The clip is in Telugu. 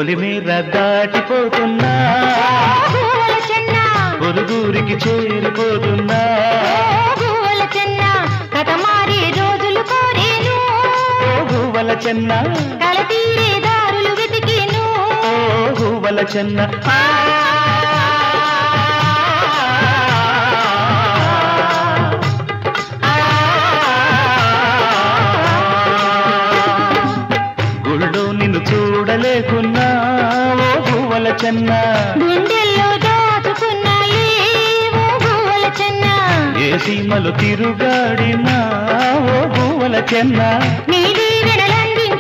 పొలిమేర దాటిపోతున్నా గువ్వల చెన్న పొరుగురికి చేరిపోతున్నా ఓ గువ్వల చెన్న కథ మారే రోజులు కోరేను ఓ గువ్వల చెన్న కల తీరే దారులు వెతికేను ఓ గువ్వల చెన్న గుళ్ళో నిన్ను చూడలేకున్నా ఓ గువ్వల చెన్న గుండెల్లో దాచుకున్నాయి ఓ గువ్వల చెన్న ఏ సీమలు తిరుగాడినా ఓ గువ్వల చెన్న నీ దీవెనలందించాలి